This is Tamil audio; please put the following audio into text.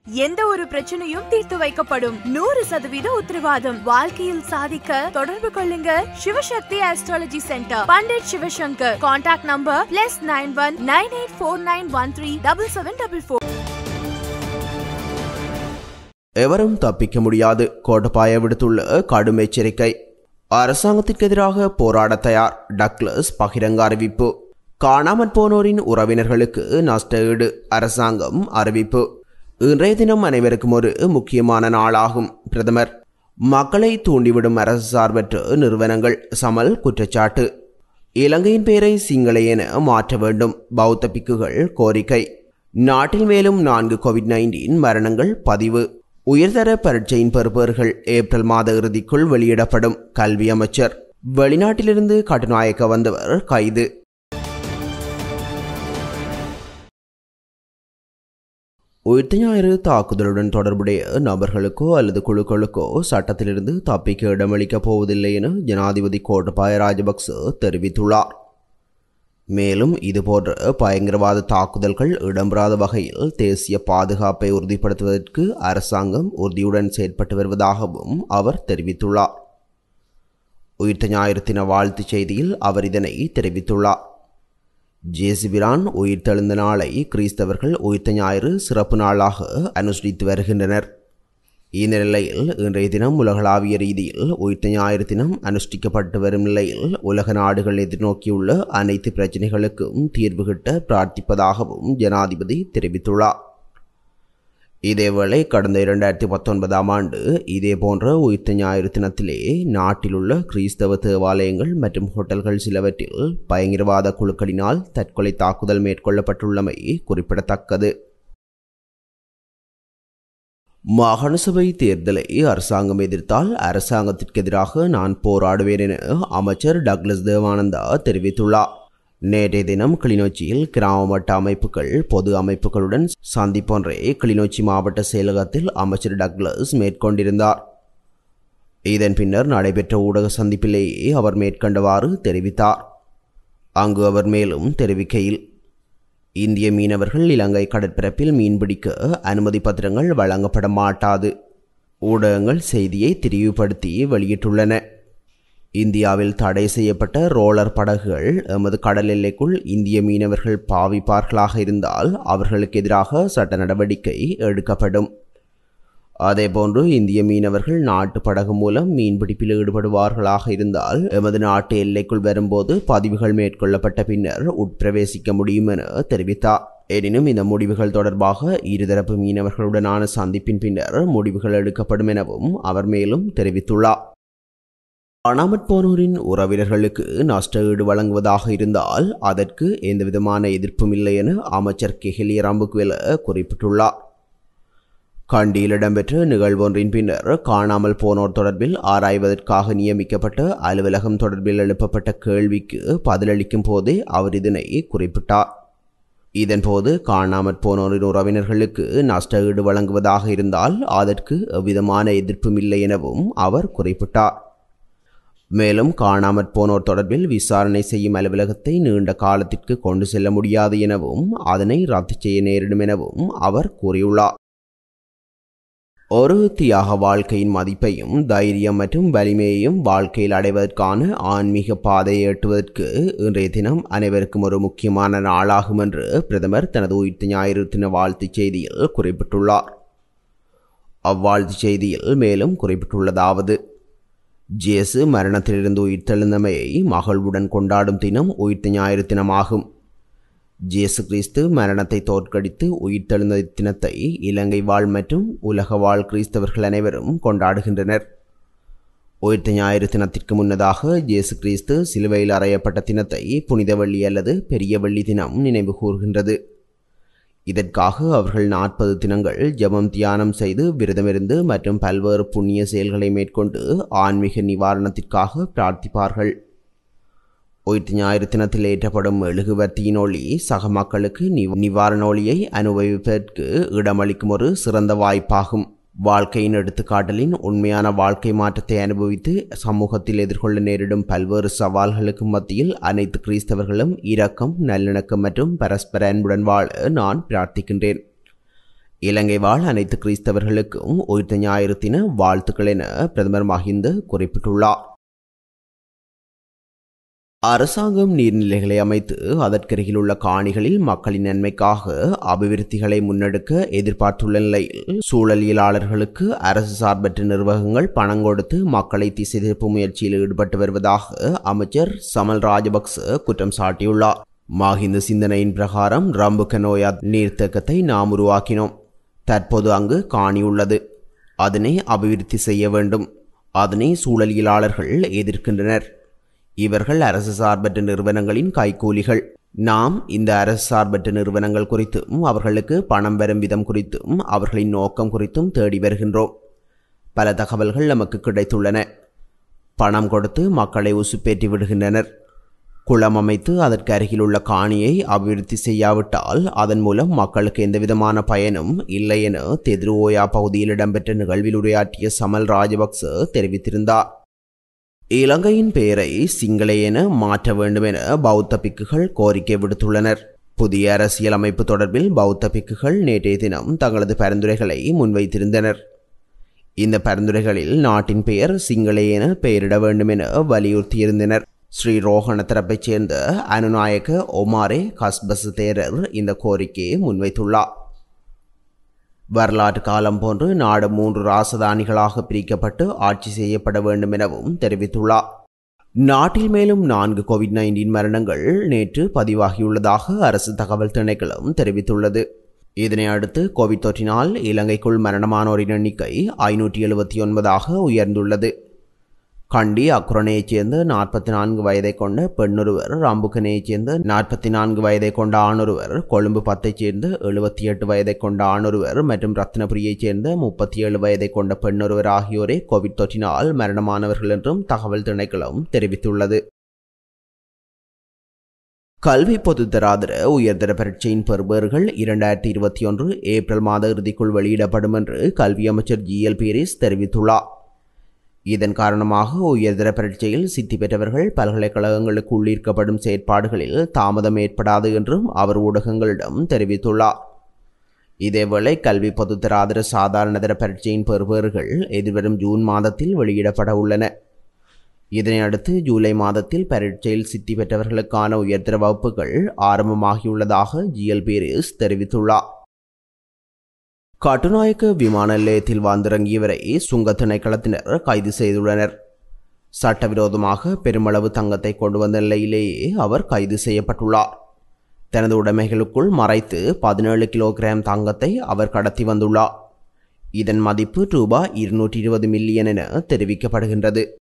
எந்த ஒரு பிரச்சனையும் தீர்த்து வைக்கப்படும் நூறு சதவீத உத்தரவாதம் வாழ்க்கையில் சாதிக்க தொடர்பு கொள்ளுங்க Sivasakthi astrology centre Pandit Sivasankar contact number plus nine one nine eight four nine one three double seven double four எவரும் தப்பிக்க முடியாது கோட்டபாய விடுத்துள்ள கடும் எச்சரிக்கை அரசாங்கத்திற்கு எதிராக போராட தயார் டக்ளஸ் பகிரங்க அறிவிப்பு காணாமற் போனோரின் உறவினர்களுக்கு நஷ்ட ஈடு அரசாங்கம் அறிவிப்பு இன்றைய தினம் அனைவருக்கும் ஒரு முக்கியமான நாளாகும் பிரதமர் மக்களை தூண்டிவிடும் அரசு சார்பற்ற நிறுவனங்கள் சமல் குற்றச்சாட்டு இலங்கையின் பெயரை சிங்கள என மாற்ற வேண்டும் பௌத்த பிக்குகள் கோரிக்கை நாட்டில் மேலும் நான்கு கோவிட் நைன்டீன் மரணங்கள் பதிவு உயர்தர பரீட்சையின் பெறுபவர்கள் ஏப்ரல் மாத இறுதிக்குள் வெளியிடப்படும் கல்வி அமைச்சர் வெளிநாட்டிலிருந்து கட்டுநாயக்க வந்தவர் கைது உயிர்த்த ஞாயிறு தாக்குதலுடன் தொடர்புடைய நபர்களுக்கோ அல்லது குழுக்களுக்கோ சட்டத்திலிருந்து தப்பிக்க இடமளிக்கப் போவதில்லை என ஜனாதிபதி கோட்டபாய ராஜபக்ச தெரிவித்துள்ளார் மேலும் இதுபோன்ற பயங்கரவாத தாக்குதல்கள் இடம்பெறாத வகையில் தேசிய பாதுகாப்பை உறுதிப்படுத்துவதற்கு அரசாங்கம் உறுதியுடன் செயற்பட்டு வருவதாகவும் அவர் தெரிவித்துள்ளார் உயிர்த்த ஞாயிறு தின வாழ்த்துச் செய்தியில் அவர் இதனை தெரிவித்துள்ளார் ஜேசுபிரான் உயிர்த்தெழுந்த நாளை கிறிஸ்தவர்கள் உயிர்த்த ஞாயிறு சிறப்பு நாளாக அனுசரித்து வருகின்றனர் இந்த நிலையில் இன்றைய தினம் உலகளாவிய ரீதியில் உயிர்த்த ஞாயிறு தினம் அனுஷ்டிக்கப்பட்டு வரும் நிலையில் உலக நாடுகள் எதிர்நோக்கியுள்ள அனைத்து பிரச்சினைகளுக்கும் தீர்வு கிட்ட பிரார்த்திப்பதாகவும் ஜனாதிபதி தெரிவித்துள்ளார் இதேவேளை கடந்த இரண்டாயிரத்தி பத்தொன்பதாம் ஆண்டு இதேபோன்ற உயிர்த்த ஞாயிறு தினத்திலே நாட்டிலுள்ள கிறிஸ்தவ தேவாலயங்கள் மற்றும் ஹோட்டல்கள் சிலவற்றில் பயங்கரவாத குழுக்களினால் தற்கொலை தாக்குதல் மேற்கொள்ளப்பட்டுள்ளமை குறிப்பிடத்தக்கது மாகாண சபை தேர்தலை அரசாங்கம் எதிர்த்தால் அரசாங்கத்திற்கு எதிராக நான் போராடுவேன் என அமைச்சர் டக்ளஸ் தேவானந்தா தெரிவித்துள்ளார் நேற்றைய தினம் கிளிநொச்சியில் கிராம மட்ட அமைப்புகள் பொது அமைப்புகளுடன் சந்திப்பொன்றை கிளிநொச்சி மாவட்ட செயலகத்தில் அமைச்சர் டக்ளஸ் மேற்கொண்டிருந்தார் இதன் பின்னர் நடைபெற்ற ஊடக சந்திப்பிலேயே அவர் மேற்கண்டவாறு தெரிவித்தார் அங்கு அவர் மேலும் தெரிவிக்கையில் இந்திய மீனவர்கள் இலங்கை கடற்பரப்பில் மீன்பிடிக்க அனுமதி பத்திரங்கள் வழங்கப்பட மாட்டாது ஊடகங்கள் செய்தியை திரிவுபடுத்தி வெளியிட்டுள்ளன இந்தியாவில் தடை செய்யப்பட்ட ரோலர் படகுகள் எமது கடல் எல்லைக்குள் இந்திய மீனவர்கள் பாவிப்பார்களாக இருந்தால் அவர்களுக்கு எதிராக சட்ட நடவடிக்கை எடுக்கப்படும் அதேபோன்று இந்திய மீனவர்கள் நாட்டு படகு மூலம் மீன்பிடிப்பில் ஈடுபடுவார்களாக இருந்தால் எமது நாட்டு எல்லைக்குள் வரும்போது பதிவுகள் மேற்கொள்ளப்பட்ட பின்னர் உட்பிரவேசிக்க முடியும் என தெரிவித்தார் எனினும் இந்த முடிவுகள் தொடர்பாக இருதரப்பு மீனவர்களுடனான சந்திப்பின் பின்னர் முடிவுகள் எடுக்கப்படும் எனவும் அவர் மேலும் தெரிவித்துள்ளார் காணாமற் போனோரின் உறவினர்களுக்கு நஷ்ட ஈடு வழங்குவதாக இருந்தால் அதற்கு எந்தவிதமான எதிர்ப்பும் இல்லை என அமைச்சர் கெஹிலி ரம்புக்வெல குறிப்பிட்டுள்ளார் கண்டியில் இடம்பெற்ற நிகழ்வொன்றின் பின்னர் காணாமல் போனோர் தொடர்பில் ஆராய்வதற்காக நியமிக்கப்பட்ட அலுவலகம் தொடர்பில் எழுப்பப்பட்ட கேள்விக்கு பதிலளிக்கும் போதே அவர் இதனை குறிப்பிட்டார் இதன்போது காணாமற் போனோரின் உறவினர்களுக்கு நஷ்ட ஈடு வழங்குவதாக இருந்தால் அதற்கு எவ்விதமான எதிர்ப்பும் இல்லை எனவும் அவர் குறிப்பிட்டார் மேலும் காணாமற் போனோர் தொடர்பில் விசாரணை செய்யும் அலுவலகத்தை நீண்ட காலத்திற்கு கொண்டு செல்ல முடியாது எனவும் அதனை ரத்து செய்ய நேரிடும் எனவும் அவர் கூறியுள்ளார் ஒரு தியாக வாழ்க்கையின் மதிப்பையும் தைரியம் மற்றும் வலிமையையும் வாழ்க்கையில் அடைவதற்கான ஆன்மீக பாதையை எட்டுவதற்கு இன்றைய தினம் அனைவருக்கும் ஒரு முக்கியமான நாளாகும் என்று பிரதமர் தனது உயிர்த்த ஞாயிறு தின வாழ்த்துச் செய்தியில் குறிப்பிட்டுள்ளார் அவ்வாழ்த்துச் செய்தியில் மேலும் குறிப்பிட்டுள்ளதாவது ஜேசு மரணத்திலிருந்து உயிர்த்தெழுந்தமையை மகள்வுடன் கொண்டாடும் தினம் உயிர்த்த ஞாயிறு தினமாகும் ஜேசு கிறிஸ்து மரணத்தை தோற்கடித்து உயிர்த்தெழுந்த தினத்தை இலங்கை வாழ் மற்றும் உலக வாழ் கிறிஸ்தவர்கள் அனைவரும் கொண்டாடுகின்றனர் உயிர்த்த ஞாயிறு தினத்திற்கு முன்னதாக ஜேசு கிறிஸ்து சிலுவையில் அறையப்பட்ட தினத்தை புனித வெள்ளி அல்லது பெரிய வெள்ளி தினம் நினைவு கூறுகின்றது இதற்காக அவர்கள் நாற்பது தினங்கள் ஜபம் தியானம் செய்து விரதமிருந்து மற்றும் பல்வேறு புண்ணிய செயல்களை மேற்கொண்டு ஆன்மீக நிவாரணத்திற்காக பிரார்த்திப்பார்கள் உயிர்த்த ஞாயிறு தினத்தில் ஏற்றப்படும் மெழுகுவர்த்தியின் ஒளி சக மக்களுக்கு நிவாரண ஒளியை அனுபவிப்பதற்கு இடமளிக்கும் ஒரு சிறந்த வாய்ப்பாகும் வாழ்க்கையின் எடுத்துக்காட்டலின் உண்மையான வாழ்க்கை மாற்றத்தை அனுபவித்து சமூகத்தில் எதிர்கொள்ள நேரிடும் பல்வேறு சவால்களுக்கு மத்தியில் அனைத்து கிறிஸ்தவர்களும் இரக்கம் நல்லிணக்கம் மற்றும் பரஸ்பர அன்புடன் வாழ நான் பிரார்த்திக்கின்றேன் இலங்கை வாழ் அனைத்து கிறிஸ்தவர்களுக்கும் உயிர்த்த ஞாயிறு தின வாழ்த்துக்கள் என பிரதமர் மஹிந்த குறிப்பிட்டுள்ளார் அரசாங்கம் நீர்நிலைகளை அமைத்து அதற்கருகில் உள்ள காணிகளில் மக்களின் நன்மைக்காக அபிவிருத்திகளை முன்னெடுக்க எதிர்பார்த்துள்ள நிலையில் சூழலியலாளர்களுக்கு அரசு சார்பற்ற நிர்வாகங்கள் பணம் கொடுத்து மக்களை திசை திருப்பும் முயற்சியில் ஈடுபட்டு வருவதாக அமைச்சர் சமல் ராஜபக்ச குற்றம் சாட்டியுள்ளார் மாஹிந்த சிந்தனையின் பிரகாரம் ரம்புகனோயா நீர்த்தேக்கத்தை நாம் உருவாக்கினோம் தற்போது அங்கு காணி உள்ளது அதனை அபிவிருத்தி செய்ய வேண்டும் அதனை சூழலியலாளர்கள் எதிர்க்கின்றனர் இவர்கள் அரசு சார்பற்ற நிறுவனங்களின் கைக்கூலிகள் நாம் இந்த அரசு சார்பற்ற நிறுவனங்கள் குறித்தும் அவர்களுக்கு பணம் வரும் விதம் குறித்தும் அவர்களின் நோக்கம் குறித்தும் தேடி வருகின்றோம் பல தகவல்கள் நமக்கு கிடைத்துள்ளன பணம் கொடுத்து மக்களை உசுப்பேற்றி விடுகின்றனர் குளம் அமைத்து அதற்கு அருகிலுள்ள காணியை அபிவிருத்தி செய்யாவிட்டால் அதன் மூலம் மக்களுக்கு எந்தவிதமான பயனும் இல்லை என தெதிர்ஓயா பகுதியில் இடம்பெற்ற நிகழ்வில் உரையாற்றிய சமல் ராஜபக்ச தெரிவித்திருந்தார் இலங்கையின் பெயரை சிங்கள என மாற்ற வேண்டும் என பௌத்த பிக்குகள் கோரிக்கை விடுத்துள்ளனர் புதிய அரசியலமைப்பு தொடர்பில் பௌத்த பிக்குகள் நேற்றைய தினம் தங்களது பரிந்துரைகளை முன்வைத்திருந்தனர் இந்த பரிந்துரைகளில் நாட்டின் பெயர் சிங்கள என பெயரிட வேண்டும் என வலியுறுத்தியிருந்தனர் ஸ்ரீ ரோஹண தரப்பைச் சேர்ந்த அனுநாயக்க ஒமாரே கஸ்பஸ் தேரர் இந்த கோரிக்கையை முன்வைத்துள்ளார் வரலாற்று காலம் போன்று நாடு மூன்று ராசதானிகளாக பிரிக்கப்பட்டு ஆட்சி செய்யப்பட வேண்டும் எனவும் தெரிவித்துள்ளார் நாட்டில் மேலும் நான்கு கோவிட் நைன்டீன் மரணங்கள் நேற்று பதிவாகியுள்ளதாக அரசு தகவல் திணைக்களம் தெரிவித்துள்ளது இதனை அடுத்து கோவிட் தொற்றினால் இலங்கைக்குள் மரணமானோரின் எண்ணிக்கை ஐநூற்றி எழுபத்தி ஒன்பதாக உயர்ந்துள்ளது கண்டி அக்குரனையைச் சேர்ந்த நாற்பத்தி நான்கு வயதை கொண்ட பெண்ணொருவர் ராம்புக்கனையைச் சேர்ந்த நாற்பத்தி நான்கு வயதை கொண்ட ஆணொருவர் கொழும்பு பத்தைச் சேர்ந்த எழுபத்தி எட்டு வயதை கொண்ட ஆணொருவர் மற்றும் ரத்னபுரியைச் சேர்ந்த முப்பத்தி ஏழு வயதை கொண்ட பெண்ணொருவர் ஆகியோரே கோவிட் தொற்றினால் மரணமானவர்கள் என்றும் தகவல் திணைக்களம் தெரிவித்துள்ளது கல்வி பொதுத்தராதர உயர்தர பரீட்சையின் பெறுபவர்கள் இரண்டாயிரத்தி இருபத்தி ஒன்று ஏப்ரல் மாத இறுதிக்குள் வெளியிடப்படும் என்று கல்வி அமைச்சர் ஜி எல் பீரிஸ் தெரிவித்துள்ளார் இதன் காரணமாக உயர்தர பரீட்சையில் சித்தி பெற்றவர்கள் பல்கலைக்கழகங்களுக்கு உள்ளீர்க்கப்படும் செயற்பாடுகளில் தாமதம் ஏற்படாது என்றும் அவர் ஊடகங்களிடம் தெரிவித்துள்ளார் இதேவேளை கல்வி பொதுத்தராதர சாதாரணதர பரீட்சையின் பெறுபவர்கள் எதிர்வரும் ஜூன் மாதத்தில் வெளியிடப்பட உள்ளன இதனையடுத்து ஜூலை மாதத்தில் பரீட்சையில் சித்தி பெற்றவர்களுக்கான உயர்தர வகுப்புகள் ஆரம்பமாகியுள்ளதாக ஜிஎல் பீரிஸ் தெரிவித்துள்ளார் கட்டுநாயக்க விமான நிலையத்தில் வந்திறங்கியவரை சுங்க திணைக்களத்தினர் கைது செய்துள்ளனர் சட்டவிரோதமாக பெருமளவு தங்கத்தை கொண்டு வந்த நிலையிலேயே அவர் கைது செய்யப்பட்டுள்ளார் தனது உடைமைகளுக்குள் மறைத்து பதினேழு கிலோகிராம் தங்கத்தை அவர் கடத்தி வந்துள்ளார் இதன் மதிப்பு ரூபாய் இருநூற்றி இருபது மில்லியன் என தெரிவிக்கப்படுகின்றது